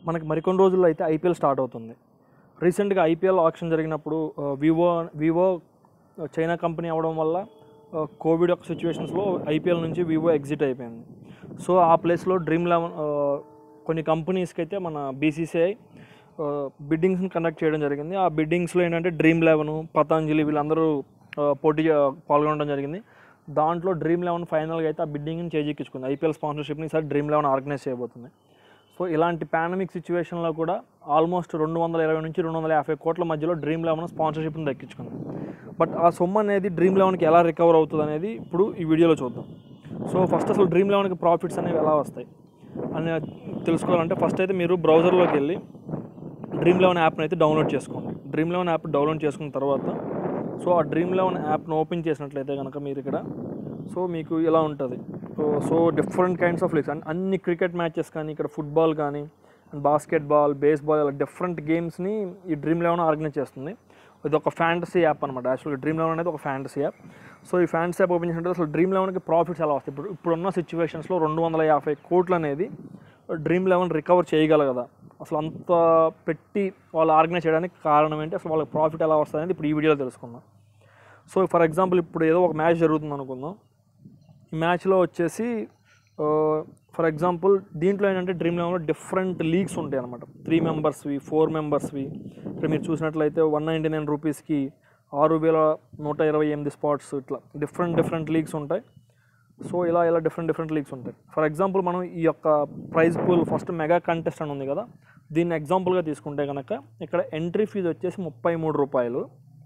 మనకి మరికొన్ని రోజుల్లో అయితే ఐపీఎల్ స్టార్ట్ అవుతుంది రీసెంట్గా ఐపీఎల్ ఆప్షన్ జరిగినప్పుడు వివో వివో చైనా కంపెనీ అవడం వల్ల ఆ, కోవిడ్ యొక్క సిచ్యువేషన్స్లో ఐపీఎల్ నుంచి వివో ఎగ్జిట్ అయిపోయింది సో ఆ ప్లేస్లో డ్రీమ్ లెవెన్ ఆ, కొన్ని కంపెనీస్కి అయితే మన బీసీసీఐ బిడ్డింగ్స్ని కండక్ట్ చేయడం జరిగింది ఆ బిడ్డింగ్స్లో ఏంటంటే డ్రీమ్ లెవెన్ పతాంజలి వీళ్ళందరూ ఆ, పోటీ చే- పాల్గొనడం జరిగింది దాంట్లో డ్రీమ్ లెవెన్ ఫైనల్గా అయితే ఆ బిడ్డింగ్ని చేజిక్కించుకుంది ఐపీఎల్ స్పాన్సర్షిప్ని ఈసారి డ్రీమ్ లెవెన్ ఆర్గనైజ్ చేయబోతుంది సో ఇలాంటి పాండమిక్ సిచ్యువేషన్లో కూడా ఆల్మోస్ట్ రెండు వందల ఇరవై నుంచి రెండు వందల యాభై కోట్ల మధ్యలో డ్రీమ్ లెవెన్ స్పాన్సర్షిప్ని దక్కించుకుంది బట్ ఆ సొమ్ము అనేది డ్రీమ్ లెవెన్కి ఎలా రికవర్ అవుతుంది అనేది ఇప్పుడు ఈ వీడియోలో చూద్దాం సో ఫస్ట్ అసలు డ్రీమ్ లెవెన్కి ప్రాఫిట్స్ అనేవి ఎలా వస్తాయి అని తెలుసుకోవాలంటే ఫస్ట్ అయితే మీరు బ్రౌజర్లోకి వెళ్ళి డ్రీమ్ లెవెన్ యాప్ని అయితే డౌన్లోడ్ చేసుకోండి డ్రీమ్ లెవెన్ యాప్ డౌన్లోడ్ చేసుకున్న తర్వాత సో ఆ డ్రీమ్ లెవెన్ యాప్ను ఓపెన్ చేసినట్లయితే కనుక మీరు ఇక్కడ సో మీకు ఇలా ఉంటుంది so different kinds of leagues అన్ని క్రికెట్ మ్యాచెస్ కానీ ఇక్కడ ఫుట్బాల్ కానీ బాస్కెట్బాల్ బేస్బాల్ ఇలా డిఫరెంట్ గేమ్స్ని ఈ డ్రీమ్ లెవెన్ ఆర్గనైజ్ చేస్తుంది ఇది ఒక ఫ్యాంటసీ యాప్ అనమాట యాక్చువల్గా డ్రీమ్ లెవెన్ అనేది ఒక ఫ్యాంటసీ యాప్ సో ఈ ఫ్యాంటసీ యాప్ ఓపెన్ చేసినట్టు అసలు డ్రీమ్ లెవెన్కి ప్రాఫిట్స్ ఎలా వస్తాయి ఇప్పుడు ఇప్పుడున్న సిచ్యువేషన్స్లో రెండు వందల యాభై కోట్లు అనేది డ్రీమ్ లెవెన్ రికవర్ చేయగలగదా అసలు అంత పెట్టి వాళ్ళు ఆర్గనైజ్ చేయడానికి కారణం ఏంటి అసలు వాళ్ళకి ప్రాఫిట్ ఎలా వస్తుంది అనేది ఇప్పుడు ఈ వీడియోలో తెలుసుకుందాం సో ఫర్ ఎగ్జాంపుల్ ఇప్పుడు ఏదో ఒక మ్యాచ్ జరుగుతుంది అనుకుందాం ఈ మ్యాచ్లో వచ్చేసి ఫర్ ఎగ్జాంపుల్ దీంట్లో ఏంటంటే డ్రీమ్ లెవెన్లో డిఫరెంట్ లీగ్స్ ఉంటాయి అనమాట త్రీ మెంబర్స్వి ఫోర్ మెంబర్స్వి ఇక్కడ మీరు చూసినట్లయితే వన్ నైంటీ నైన్ రూపీస్కి ఆరు వేల నూట ఇరవై ఎనిమిది స్పాట్స్ ఇట్లా డిఫరెంట్ డిఫరెంట్ లీగ్స్ ఉంటాయి సో ఇలా ఇలా డిఫరెంట్ డిఫరెంట్ లీగ్స్ ఉంటాయి ఫర్ ఎగ్జాంపుల్ మనం ఈ యొక్క prize pool first mega contest అని ఉంది కదా దీన్ని ఎగ్జాంపుల్గా తీసుకుంటే కనుక ఇక్కడ ఎంట్రీ ఫీజు వచ్చేసి ముప్పై మూడు రూపాయలు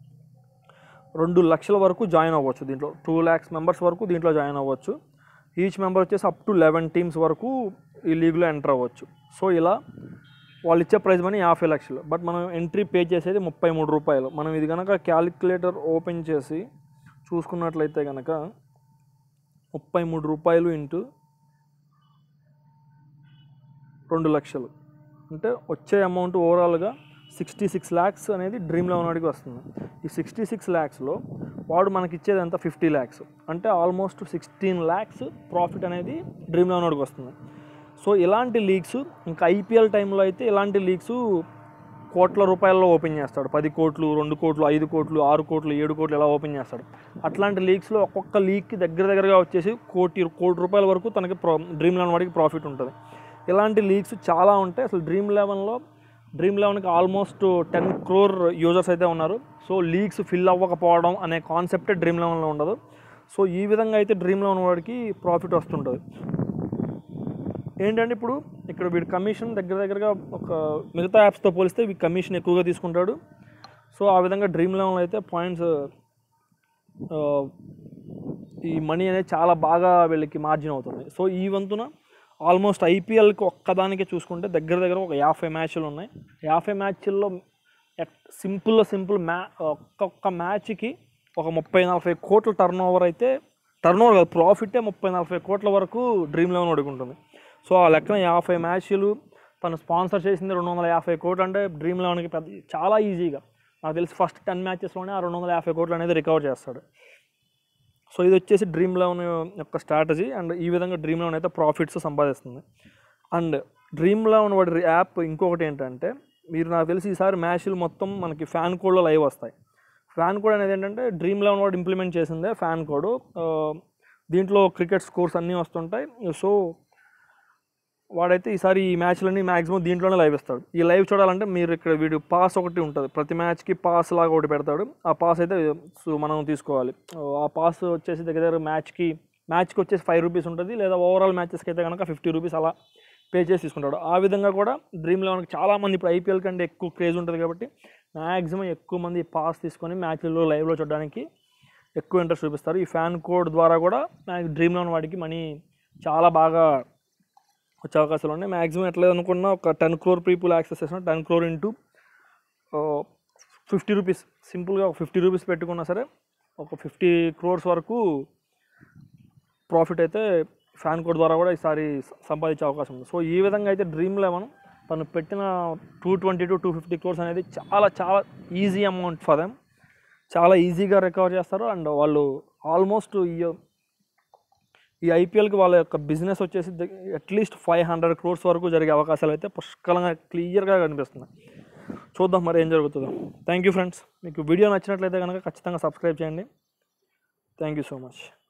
రెండు లక్షల వరకు జాయిన్ అవ్వచ్చు దీంట్లో టూ ల్యాక్స్ మెంబర్స్ వరకు దీంట్లో జాయిన్ అవ్వచ్చు ఈచ్ మెంబర్ వచ్చేసి అప్ టు లెవెన్ టీమ్స్ వరకు ఈ లీగ్లో ఎంటర్ అవ్వచ్చు సో ఇలా వాళ్ళు ఇచ్చే ప్రైజ్ మనీ యాభై లక్షలు బట్ మనం ఎంట్రీ పే చేసేది ముప్పై మూడు రూపాయలు మనం ఇది కనుక క్యాలిక్యులేటర్ ఓపెన్ చేసి చూసుకున్నట్లయితే కనుక ముప్పై మూడు రూపాయలు ఇంటూ రెండు లక్షలు అంటే వచ్చే అమౌంట్ ఓవరాల్గా సిక్స్టీ సిక్స్ ల్యాక్స్ అనేది డ్రీమ్ లెవెన్ వాడికి వస్తుంది ఈ సిక్స్టీ సిక్స్ ల్యాక్స్లో వాడు మనకి ఇచ్చేది ఎంత ఫిఫ్టీ ల్యాక్స్ అంటే ఆల్మోస్ట్ సిక్స్టీన్ ల్యాక్స్ ప్రాఫిట్ అనేది డ్రీమ్ లెవెన్ వాడికి వస్తుంది సో ఇలాంటి లీగ్స్ ఇంకా ఐపీఎల్ టైంలో అయితే ఇలాంటి లీగ్స్ కోట్ల రూపాయల్లో ఓపెన్ చేస్తాడు పది కోట్లు రెండు కోట్లు ఐదు కోట్లు ఆరు కోట్లు ఏడు కోట్లు ఇలా ఓపెన్ చేస్తాడు అట్లాంటి లీగ్స్లో ఒక్కొక్క లీగ్కి దగ్గర దగ్గరగా వచ్చేసి కోటి కోటి రూపాయల వరకు తనకి ప్రో డ్రీమ్ లెవెన్ వాడికి ప్రాఫిట్ ఉంటుంది ఇలాంటి లీగ్స్ చాలా ఉంటాయి అసలు డ్రీమ్ లెవెన్లో డ్రీమ్ లెవెన్కి ఆల్మోస్ట్ టెన్ క్రోర్ యూజర్స్ అయితే ఉన్నారు సో లీగ్స్ ఫిల్ అవ్వకపోవడం అనే కాన్సెప్టే డ్రీమ్ లెవెన్లో ఉండదు సో ఈ విధంగా అయితే డ్రీమ్ లెవెన్ వాడికి ప్రాఫిట్ వస్తుంటుంది ఏంటంటే ఇప్పుడు ఇక్కడ వీడి కమిషన్ దగ్గర దగ్గరగా ఒక మిగతా యాప్స్తో పోలిస్తే వీడి కమిషన్ ఎక్కువగా తీసుకుంటాడు సో ఆ విధంగా డ్రీమ్ లెవెన్లో అయితే పాయింట్స్ ఈ మనీ అనేది చాలా బాగా వీళ్ళకి మార్జిన్ అవుతుంది సో ఈ వంతున ఆల్మోస్ట్ ఐపీఎల్కి ఒక్కదానికే చూసుకుంటే దగ్గర దగ్గర ఒక యాభై మ్యాచ్లు ఉన్నాయి యాభై మ్యాచ్ల్లో సింపుల్ సింపుల్ మ్యా ఒక్కొక్క మ్యాచ్కి ఒక ముప్పై నలభై కోట్ల టర్న్ ఓవర్ అయితే టర్న్ ఓవర్ కాదు ప్రాఫిటే ముప్పై నలభై కోట్ల వరకు డ్రీమ్ లెవెన్ అడుగుంటుంది సో ఆ లెక్కన యాభై మ్యాచ్లు తను స్పాన్సర్ చేసింది రెండు వందల యాభై కోట్లు అంటే డ్రీమ్ లెవెన్కి పెద్ద చాలా ఈజీగా నాకు తెలిసి ఫస్ట్ టెన్ మ్యాచెస్లోనే ఆ రెండు వందల యాభై కోట్లు అనేది రికవర్ చేస్తాడు సో ఇది వచ్చేసి డ్రీమ్ లెవెన్ యొక్క స్ట్రాటజీ అండ్ ఈ విధంగా డ్రీమ్ లెవెన్ అయితే ప్రాఫిట్స్ సంపాదిస్తుంది అండ్ డ్రీమ్ లెవెన్ వాడి యాప్ ఇంకొకటి ఏంటంటే మీరు నాకు తెలిసి ఈసారి మ్యాచ్లు మొత్తం మనకి ఫ్యాన్ కోడ్లో లైవ్ వస్తాయి ఫ్యాన్ కోడ్ అనేది ఏంటంటే డ్రీమ్ లెవెన్ వాడు ఇంప్లిమెంట్ చేసిందే ఫ్యాన్ కోడ్ దీంట్లో క్రికెట్ స్కోర్స్ అన్నీ వస్తుంటాయి సో వాడైతే ఈసారి ఈ మ్యాచ్లన్నీ మ్యాక్సిమం దీంట్లోనే లైవ్ ఇస్తాడు ఈ లైవ్ చూడాలంటే మీరు ఇక్కడ వీడు పాస్ ఒకటి ఉంటుంది ప్రతి మ్యాచ్కి పాస్ లాగా ఒకటి పెడతాడు ఆ పాస్ అయితే సో మనం తీసుకోవాలి ఆ పాస్ వచ్చేసి దగ్గర దగ్గర మ్యాచ్కి మ్యాచ్కి వచ్చేసి ఫైవ్ రూపీస్ ఉంటుంది లేదా ఓవరాల్ మ్యాచెస్కి అయితే కనుక ఫిఫ్టీ రూపీస్ అలా పే చేసి తీసుకుంటాడు ఆ విధంగా కూడా డ్రీమ్ లెవెన్కి చాలామంది ఇప్పుడు ఐపీఎల్ కంటే ఎక్కువ క్రేజ్ ఉంటుంది కాబట్టి మ్యాక్సిమం ఎక్కువ మంది పాస్ తీసుకొని మ్యాచ్ల్లో లైవ్లో చూడడానికి ఎక్కువ ఇంట్రెస్ట్ చూపిస్తారు ఈ ఫ్యాన్ కోడ్ ద్వారా కూడా డ్రీమ్ లెవెన్ వాడికి మనీ చాలా బాగా వచ్చే అవకాశాలు ఉన్నాయి మ్యాక్సిమం ఎట్లా అనుకున్నా ఒక టెన్ క్రోర్ పీపుల్ యాక్సెస్ చేసిన ten crore into fifty rupees సింపుల్గా ఒక ఫిఫ్టీ రూపీస్ పెట్టుకున్నా సరే ఒక ఫిఫ్టీ క్రోర్స్ వరకు ప్రాఫిట్ అయితే ఫ్యాన్ కోడ్ ద్వారా కూడా ఈసారి స- సంపాదించే అవకాశం ఉంది సో ఈ విధంగా అయితే డ్రీమ్ లెవెన్ తను పెట్టిన two twenty to two fifty crores అనేది చాలా చాలా ఈజీ అమౌంట్ ఫర్ దెమ్ చాలా ఈజీగా రికవర్ చేస్తారు అండ్ వాళ్ళు ఆల్మోస్ట్ ఈ ఈ ఐపీఎల్కి వాళ్ళ యొక్క బిజినెస్ వచ్చేసి అట్లీస్ట్ ఫైవ్ హండ్రెడ్ క్రోర్స్ వరకు జరిగే అవకాశాలు అయితే పుష్కలంగా క్లియర్గా కనిపిస్తున్నాయి చూద్దాం మరి ఏం జరుగుతుందో థ్యాంక్ యూ ఫ్రెండ్స్ మీకు వీడియో నచ్చినట్లయితే కనుక ఖచ్చితంగా సబ్స్క్రైబ్ చేయండి థ్యాంక్ యూ సో మచ్